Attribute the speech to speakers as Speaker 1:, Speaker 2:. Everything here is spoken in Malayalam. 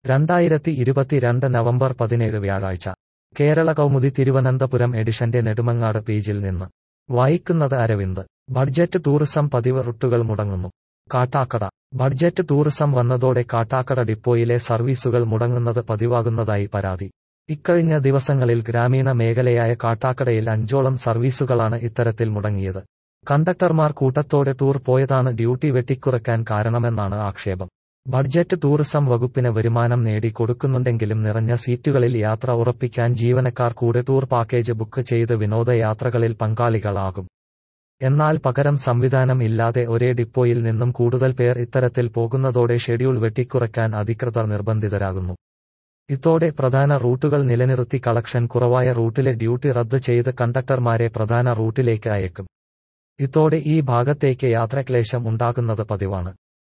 Speaker 1: രണ്ടായിരത്തി ഇരുപത്തിരണ്ട് നവംബർ പതിനേഴ് വ്യാഴാഴ്ച കേരള കൗമുദി തിരുവനന്തപുരം എഡിഷന്റെ നെടുമങ്ങാട് പേജിൽ നിന്ന് വായിക്കുന്നത് അരവിന്ദ് ബഡ്ജറ്റ് ടൂറിസം പതിവ് റൂട്ടുകൾ മുടങ്ങുന്നു കാട്ടാക്കട ബഡ്ജറ്റ് ടൂറിസം വന്നതോടെ കാട്ടാക്കട ഡിപ്പോയിലെ സർവീസുകൾ മുടങ്ങുന്നത് പതിവാകുന്നതായി പരാതി ഇക്കഴിഞ്ഞ ദിവസങ്ങളിൽ ഗ്രാമീണ മേഖലയായ കാട്ടാക്കടയിൽ അഞ്ചോളം സർവീസുകളാണ് ഇത്തരത്തിൽ മുടങ്ങിയത് കണ്ടക്ടർമാർ കൂട്ടത്തോടെ ടൂർ പോയതാണ് ഡ്യൂട്ടി വെട്ടിക്കുറയ്ക്കാൻ കാരണമെന്നാണ് ആക്ഷേപം ബഡ്ജറ്റ് ടൂറിസം വകുപ്പിന് വരുമാനം നേടി കൊടുക്കുന്നുണ്ടെങ്കിലും നിറഞ്ഞ സീറ്റുകളിൽ യാത്ര ഉറപ്പിക്കാൻ ജീവനക്കാർ കൂടെ ടൂർ പാക്കേജ് ബുക്ക് ചെയ്ത് വിനോദയാത്രകളിൽ പങ്കാളികളാകും എന്നാൽ പകരം സംവിധാനം ഇല്ലാതെ ഒരേ ഡിപ്പോയിൽ നിന്നും കൂടുതൽ പേർ ഇത്തരത്തിൽ പോകുന്നതോടെ ഷെഡ്യൂൾ വെട്ടിക്കുറയ്ക്കാൻ അധികൃതർ നിർബന്ധിതരാകുന്നു ഇതോടെ പ്രധാന റൂട്ടുകൾ നിലനിർത്തി കളക്ഷൻ കുറവായ റൂട്ടിലെ ഡ്യൂട്ടി റദ്ദ് ചെയ്ത് കണ്ടക്ടർമാരെ പ്രധാന റൂട്ടിലേക്ക് അയക്കും ഇതോടെ ഈ ഭാഗത്തേക്ക് യാത്രക്ലേശം ഉണ്ടാകുന്നത് പതിവാണ്